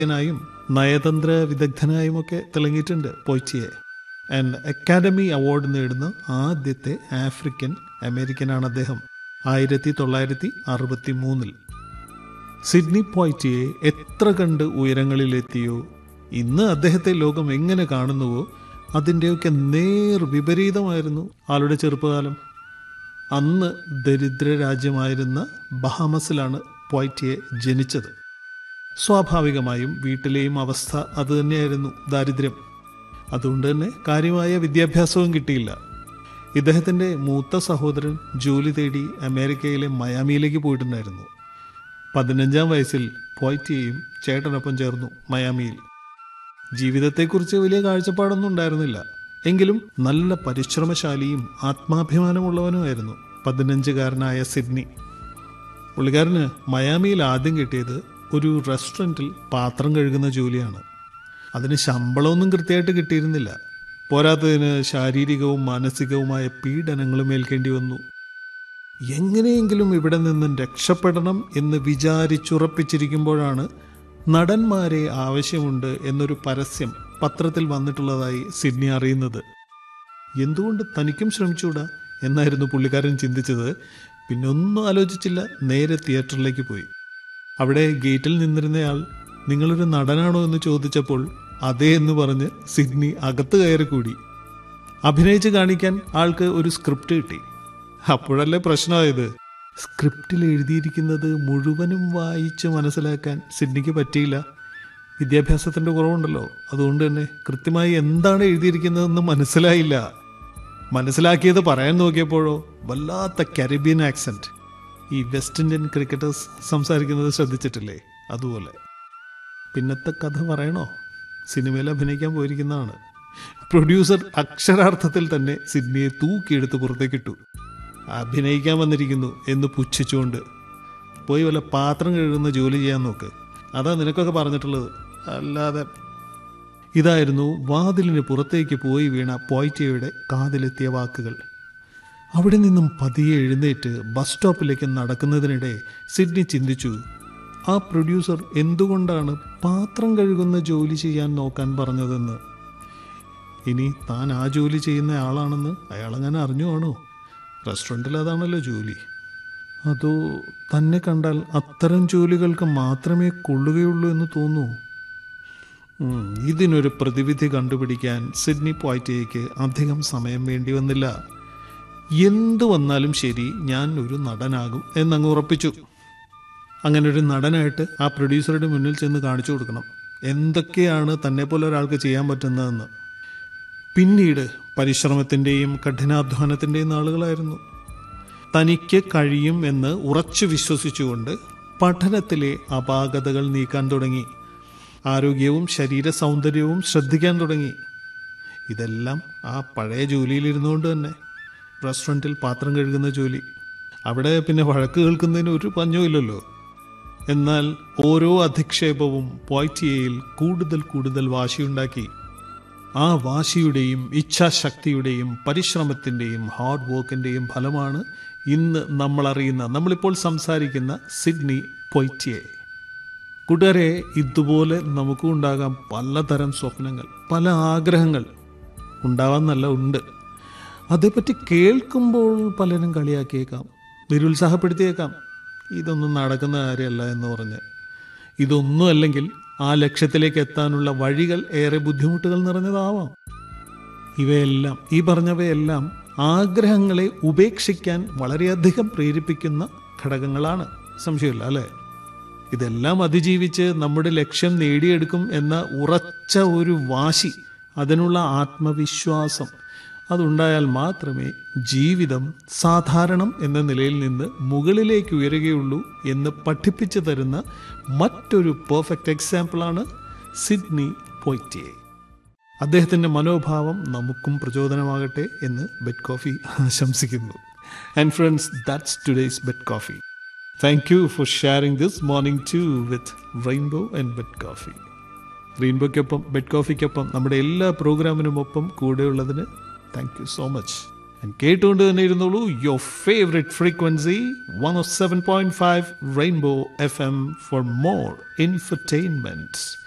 നായും നയതന്ത്ര വിദഗ്ധനായുമൊക്കെ തിളങ്ങിയിട്ടുണ്ട് പോയ്ച്ചിയെ ആൻഡ് അക്കാദമി അവാർഡ് നേടുന്ന ആദ്യത്തെ ആഫ്രിക്കൻ അമേരിക്കനാണ് അദ്ദേഹം ആയിരത്തി തൊള്ളായിരത്തി അറുപത്തി മൂന്നിൽ സിഡ്നി പോയ്റ്റിയെ എത്ര കണ്ട് ഉയരങ്ങളിലെത്തിയോ ഇന്ന് അദ്ദേഹത്തെ ലോകം എങ്ങനെ കാണുന്നുവോ അതിൻ്റെയൊക്കെ നേർ വിപരീതമായിരുന്നു ആളുടെ ചെറുപ്പകാലം അന്ന് ദരിദ്ര രാജ്യമായിരുന്ന ബഹാമസിലാണ് പോയ്റ്റിയെ ജനിച്ചത് സ്വാഭാവികമായും വീട്ടിലെയും അവസ്ഥ അതുതന്നെയായിരുന്നു ദാരിദ്ര്യം അതുകൊണ്ട് തന്നെ കാര്യമായ വിദ്യാഭ്യാസവും കിട്ടിയില്ല ഇദ്ദേഹത്തിൻ്റെ മൂത്ത സഹോദരൻ ജോലി തേടി അമേരിക്കയിലെ മയാമിയിലേക്ക് പോയിട്ടുണ്ടായിരുന്നു പതിനഞ്ചാം വയസ്സിൽ പോയ്റ്റിയെയും ചേട്ടനൊപ്പം ചേർന്നു മയാമിയിൽ ജീവിതത്തെക്കുറിച്ച് വലിയ കാഴ്ചപ്പാടൊന്നും ഉണ്ടായിരുന്നില്ല എങ്കിലും നല്ല പരിശ്രമശാലിയും ആത്മാഭിമാനമുള്ളവനുമായിരുന്നു പതിനഞ്ചുകാരനായ സിഡ്നി പുള്ളിക്കാരന് മയാമിയിൽ ആദ്യം കിട്ടിയത് ഒരു റെസ്റ്റോറൻറ്റിൽ പാത്രം കഴുകുന്ന ജോലിയാണ് അതിന് ശമ്പളമൊന്നും കൃത്യമായിട്ട് കിട്ടിയിരുന്നില്ല പോരാത്തതിന് ശാരീരികവും മാനസികവുമായ പീഡനങ്ങളും ഏൽക്കേണ്ടി വന്നു എങ്ങനെയെങ്കിലും ഇവിടെ നിന്നും രക്ഷപ്പെടണം എന്ന് വിചാരിച്ചുറപ്പിച്ചിരിക്കുമ്പോഴാണ് നടന്മാരെ ആവശ്യമുണ്ട് എന്നൊരു പരസ്യം പത്രത്തിൽ വന്നിട്ടുള്ളതായി സിഡ്നി അറിയുന്നത് എന്തുകൊണ്ട് തനിക്കും ശ്രമിച്ചുകൂടാ എന്നായിരുന്നു പുള്ളിക്കാരൻ ചിന്തിച്ചത് പിന്നെ ഒന്നും ആലോചിച്ചില്ല നേരെ തിയേറ്ററിലേക്ക് പോയി അവിടെ ഗേറ്റിൽ നിന്നിരുന്നയാൾ നിങ്ങളൊരു നടനാണോ എന്ന് ചോദിച്ചപ്പോൾ അതെ എന്ന് പറഞ്ഞ് സിഡ്നി അകത്ത് കയറി കൂടി അഭിനയിച്ച് കാണിക്കാൻ ആൾക്ക് ഒരു സ്ക്രിപ്റ്റ് കിട്ടി അപ്പോഴല്ലേ പ്രശ്നമായത് സ്ക്രിപ്റ്റിൽ എഴുതിയിരിക്കുന്നത് മുഴുവനും വായിച്ച് മനസ്സിലാക്കാൻ സിഡ്നിക്ക് പറ്റിയില്ല വിദ്യാഭ്യാസത്തിന്റെ കുറവുണ്ടല്ലോ അതുകൊണ്ട് തന്നെ കൃത്യമായി എന്താണ് എഴുതിയിരിക്കുന്നതെന്ന് മനസ്സിലായില്ല മനസ്സിലാക്കിയത് പറയാൻ നോക്കിയപ്പോഴോ വല്ലാത്ത കരീബിയൻ ആക്സെന്റ് ഈ വെസ്റ്റ് ഇന്ത്യൻ ക്രിക്കറ്റേഴ്സ് സംസാരിക്കുന്നത് ശ്രദ്ധിച്ചിട്ടില്ലേ അതുപോലെ പിന്നത്തെ കഥ പറയണോ സിനിമയിൽ അഭിനയിക്കാൻ പോയിരിക്കുന്നതാണ് പ്രൊഡ്യൂസർ അക്ഷരാർത്ഥത്തിൽ തന്നെ സിഡ്നിയെ തൂക്കിയെടുത്ത് പുറത്തേക്കിട്ടു അഭിനയിക്കാൻ വന്നിരിക്കുന്നു എന്ന് പുച്ഛിച്ചുകൊണ്ട് പോയി വല്ല പാത്രം കഴുകുന്ന ജോലി ചെയ്യാൻ നോക്ക് അതാ നിനക്കൊക്കെ പറഞ്ഞിട്ടുള്ളത് അല്ലാതെ ഇതായിരുന്നു വാതിലിന് പുറത്തേക്ക് പോയി വീണ പോയിറ്റയുടെ കാതിലെത്തിയ വാക്കുകൾ അവിടെ നിന്നും പതിയെ എഴുന്നേറ്റ് ബസ് സ്റ്റോപ്പിലേക്ക് നടക്കുന്നതിനിടെ സിഡ്നി ചിന്തിച്ചു ആ പ്രൊഡ്യൂസർ എന്തുകൊണ്ടാണ് പാത്രം കഴുകുന്ന ജോലി ചെയ്യാൻ നോക്കാൻ പറഞ്ഞതെന്ന് ഇനി താൻ ആ ജോലി ചെയ്യുന്ന ആളാണെന്ന് അയാളങ്ങനെ അറിഞ്ഞുവാണോ റെസ്റ്റോറൻറ്റിൽ അതാണല്ലോ ജോലി അതോ തന്നെ കണ്ടാൽ അത്തരം ജോലികൾക്ക് മാത്രമേ കൊള്ളുകയുള്ളൂ എന്ന് തോന്നൂ ഉം, ഇതിനൊരു പ്രതിവിധി കണ്ടുപിടിക്കാൻ സിഡ്നി പോയിറ്റേക്ക് അധികം സമയം വേണ്ടി വന്നില്ല എന്തു വന്നാലും ശരി ഞാൻ ഒരു നടനാകും എന്നങ്ങ് ഉറപ്പിച്ചു അങ്ങനെ ഒരു നടനായിട്ട് ആ പ്രൊഡ്യൂസറുടെ മുന്നിൽ ചെന്ന് കാണിച്ചു കൊടുക്കണം എന്തൊക്കെയാണ് തന്നെ പോലെ ഒരാൾക്ക് ചെയ്യാൻ പറ്റുന്നതെന്ന് പിന്നീട് പരിശ്രമത്തിൻ്റെയും കഠിനാധ്വാനത്തിൻ്റെയും നാളുകളായിരുന്നു തനിക്ക് കഴിയും എന്ന് ഉറച്ചു വിശ്വസിച്ചുകൊണ്ട് പഠനത്തിലെ അപാകതകൾ നീക്കാൻ തുടങ്ങി ആരോഗ്യവും ശരീര സൗന്ദര്യവും ശ്രദ്ധിക്കാൻ തുടങ്ങി ഇതെല്ലാം ആ പഴയ ജോലിയിലിരുന്നുകൊണ്ട് തന്നെ റെസ്റ്റോറൻറ്റിൽ പാത്രം കഴുകുന്ന ജോലി അവിടെ പിന്നെ വഴക്ക് കേൾക്കുന്നതിന് ഒരു പഞ്ഞവും ഇല്ലല്ലോ എന്നാൽ ഓരോ അധിക്ഷേപവും പോയ്റ്റിയയിൽ കൂടുതൽ കൂടുതൽ വാശിയുണ്ടാക്കി ആ വാശിയുടെയും ഇച്ഛാശക്തിയുടെയും പരിശ്രമത്തിൻ്റെയും ഹാർഡ് വർക്കിൻ്റെയും ഫലമാണ് ഇന്ന് നമ്മൾ അറിയുന്ന നമ്മളിപ്പോൾ സംസാരിക്കുന്ന സിഡ്നി പൊയ്റ്റിയെ കൂട്ടുകാരെ ഇതുപോലെ നമുക്കും ഉണ്ടാകാം പലതരം സ്വപ്നങ്ങൾ പല ആഗ്രഹങ്ങൾ ഉണ്ടാവാൻ നല്ല ഉണ്ട് അതേപ്പറ്റി കേൾക്കുമ്പോൾ പലരും കളിയാക്കിയേക്കാം നിരുത്സാഹപ്പെടുത്തിയേക്കാം ഇതൊന്നും നടക്കുന്ന കാര്യമല്ല എന്ന് പറഞ്ഞ് ഇതൊന്നും അല്ലെങ്കിൽ ആ ലക്ഷ്യത്തിലേക്ക് എത്താനുള്ള വഴികൾ ഏറെ ബുദ്ധിമുട്ടുകൾ നിറഞ്ഞതാവാം ഇവയെല്ലാം ഈ പറഞ്ഞവയെല്ലാം ആഗ്രഹങ്ങളെ ഉപേക്ഷിക്കാൻ വളരെയധികം പ്രേരിപ്പിക്കുന്ന ഘടകങ്ങളാണ് സംശയമില്ല അല്ലേ ഇതെല്ലാം അതിജീവിച്ച് നമ്മുടെ ലക്ഷ്യം നേടിയെടുക്കും എന്ന ഉറച്ച ഒരു വാശി അതിനുള്ള ആത്മവിശ്വാസം അതുണ്ടായാൽ മാത്രമേ ജീവിതം സാധാരണം എന്ന നിലയിൽ നിന്ന് മുകളിലേക്ക് ഉയരുകയുള്ളൂ എന്ന് പഠിപ്പിച്ചു തരുന്ന മറ്റൊരു പെർഫെക്റ്റ് എക്സാമ്പിളാണ് സിഡ്നി പോയിറ്റിയെ അദ്ദേഹത്തിൻ്റെ മനോഭാവം നമുക്കും പ്രചോദനമാകട്ടെ എന്ന് ബെഡ് കോഫി ആശംസിക്കുന്നു and friends that's today's bed coffee thank you for sharing this morning to with Rainbow and bed coffee റെയിൻബോയ്ക്കൊപ്പം ബെഡ് കോഫിക്കൊപ്പം നമ്മുടെ എല്ലാ പ്രോഗ്രാമിനുമൊപ്പം കൂടെയുള്ളതിന് താങ്ക് യു സോ മച്ച് കേട്ടുകൊണ്ട് തന്നെ ഇരുന്നോളൂ your favourite frequency one of seven point five Rainbow F M for more infotainment